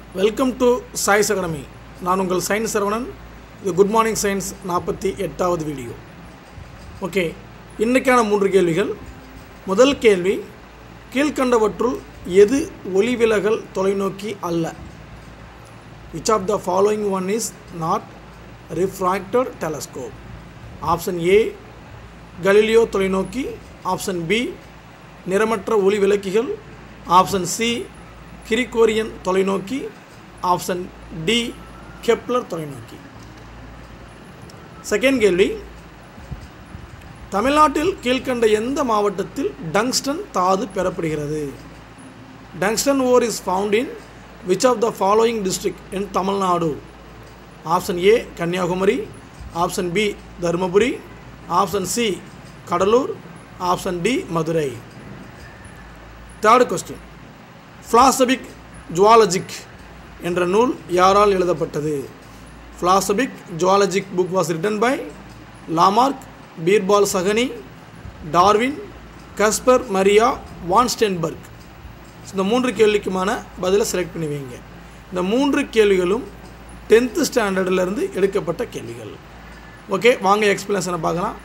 welcome to choice academy நான் உங்கள் science Saravanan இது குட் மார்னிங் சயின்ஸ் நாற்பத்தி எட்டாவது வீடியோ ஓகே இன்றைக்கான மூன்று கேள்விகள் முதல் கேள்வி கீழ்கண்டவற்றுள் எது ஒளிவிலகல் தொலைநோக்கி அல்ல which of the following one is not refracted telescope option A Galileo தொலைநோக்கி ஆப்ஷன் பி நிறமற்ற ஒளி விளக்கிகள் ஆப்ஷன் சி கிரிகோரியன் தொலைநோக்கி ஆப்ஷன் டி கெப்லர் தொலைநோக்கி செகண்ட் கேள்வி தமிழ்நாட்டில் கீழ்க்கண்ட எந்த மாவட்டத்தில் டங்ஸ்டன் தாது பெறப்படுகிறது tungsten ore is found in which of the following district in Tamil Nadu option A Kanyakumari option B Dharmapuri option C Cuddalore option D Madurai third question philosophic zoologic என்ற நூல் யாரால் எழுதப்பட்டது philosophic zoologic book was written by Lamarck Birbal Sahni Darwin Kaspar Maria von Sternberg இந்த மூன்று கேள்விக்குமான பதிலை select பண்ணி வைங்க இந்த மூன்று கேள்விகளும் டென்த்து ஸ்டாண்டர்டிலிருந்து எடுக்கப்பட்ட கேள்விகள் ஓகே வாங்க எக்ஸ்பிளேஷனை பார்க்கலாம்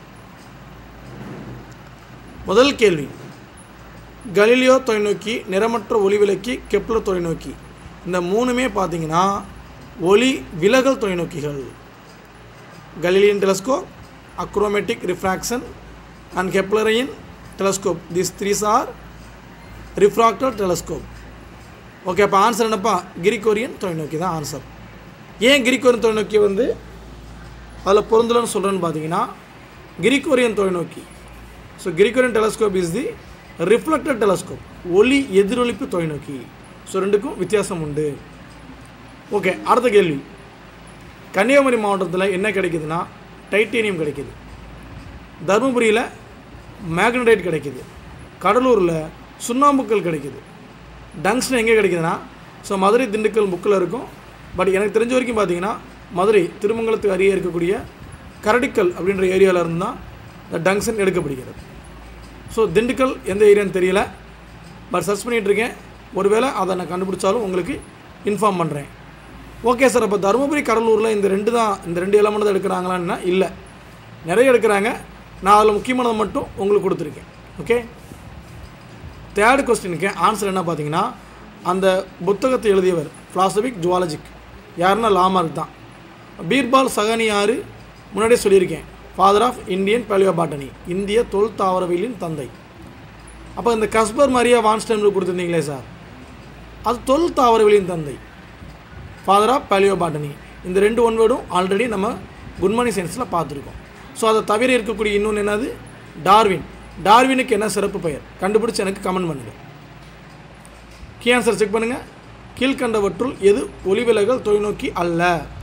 முதல் கேள்வி கலிலியோ தொலைநோக்கி நிறமற்ற ஒளிவிளக்கி கெப்லர் தொலைநோக்கி இந்த மூணுமே பார்த்தீங்கன்னா ஒளி விலகல் தொலைநோக்கிகள் Galilean telescope achromatic refraction and கெப்லரையின் telescope this threes are refractor telescope okay அப்போ ஆன்சர் என்னப்பா கிரிகோரியன் தொலைநோக்கி தான் ஆன்சர் ஏன் கிரிகோரியன் தொலைநோக்கி வந்து அதில் பொருந்தலன்னு சொல்கிறேன்னு பார்த்தீங்கன்னா கிரிகோரியன் தொலைநோக்கி so Gregorian telescope is the reflected telescope ஒளி எதிரொலிப்பு தொலைநோக்கி ஸோ ரெண்டுக்கும் வித்தியாசம் உண்டு ஓகே அடுத்த கேள்வி கன்னியாகுமரி மாவட்டத்தில் என்ன கிடைக்குதுன்னா டைட்டேனியம் கிடைக்குது தருமபுரியில் மேக்னடைட் கிடைக்குது கடலூரில் சுண்ணாம்புக்கல் கிடைக்குது டங்ஸ்டன் எங்கே கிடைக்குதுன்னா ஸோ மதுரை திண்டுக்கல் புக்கில் இருக்கும் பட் எனக்கு தெரிஞ்ச வரைக்கும் பார்த்தீங்கன்னா மதுரை திருமங்கலத்துக்கு அருகே இருக்கக்கூடிய கரடிக்கல் அப்படின்ற ஏரியாவில் இருந்து தான் இந்த டங்ஸ்டன் எடுக்கப்படுகிறது ஸோ திண்டுக்கல் எந்த ஏரியான்னு தெரியல பட் சர்ச் பண்ணிகிட்டு இருக்கேன் ஒருவேளை அதை நான் கண்டுபிடிச்சாலும் உங்களுக்கு இன்ஃபார்ம் பண்ணுறேன் ஓகே சார் அப்போ தருமபுரி கடலூரில் இந்த ரெண்டு தான் இந்த ரெண்டு எலமெண்ட் தான் எடுக்கிறாங்களான்னா இல்லை நிறைய எடுக்கிறாங்க நான் அதில் முக்கியமானதை மட்டும் உங்களுக்கு கொடுத்துருக்கேன் ஓகே தேர்ட் கொஸ்டினுக்கு ஆன்சர் என்ன பார்த்தீங்கன்னா அந்த புத்தகத்தை எழுதியவர் ஃபிலாசபிக் ஜுவாலஜிக் யாருன்னா லாமார்க் தான் பீர்பால் சகானி யார் முன்னாடியே சொல்லியிருக்கேன் ஃபாதர் ஆஃப் இந்தியன் பாலியோபாட்டனி இந்திய தொல் தாவரவியலின் தந்தை அப்போ இந்த கஸ்பர் மரியா வான்ஸ்டன்ல கொடுத்துருந்தீங்களே சார் அது தொல் தாவரவியலின் தந்தை ஃபாதர் ஆஃப் பாலியோபாட்டனி இந்த ரெண்டு ஒன் வேர்டும் ஆல்ரெடி நம்ம குட்மார்னிங் சயின்ஸில் பார்த்துருக்கோம் ஸோ அதை தவிர இருக்கக்கூடிய இன்னொன்று என்னது டார்வின் டார்வினுக்கு என்ன சிறப்பு பெயர் கண்டுபிடிச்சு எனக்கு கமெண்ட் பண்ணுங்கள் கீ ஆன்சர் செக் பண்ணுங்கள் கீழ்கண்டவற்றுள் எது ஒளிவிலகல் தொலைநோக்கி அல்ல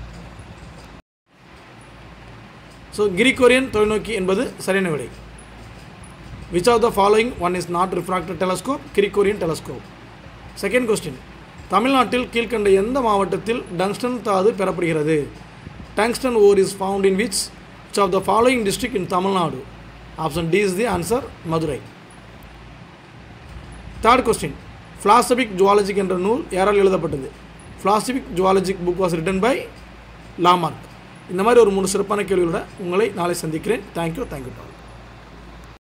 ஸோ கிரிகோரியன் தொலைநோக்கி என்பது சரியான விடை which of the following one is not refracted telescope Gregorian telescope second question தமிழ்நாட்டில் கீழ்கண்ட எந்த மாவட்டத்தில் டங்ஸ்டன் தாது பெறப்படுகிறது tungsten ore is found in which which of the following district in Tamil Nadu option D is the answer Madurai third question philosophic zoologic என்ற நூல் யாரால் எழுதப்பட்டது philosophic zoologic book was written by Lamarck இந்த மாதிரி ஒரு மூணு சிறப்பான கேள்விகளோட உங்களை நாளை சந்திக்கிறேன் தேங்க்யூ தேங்க்யூ டால்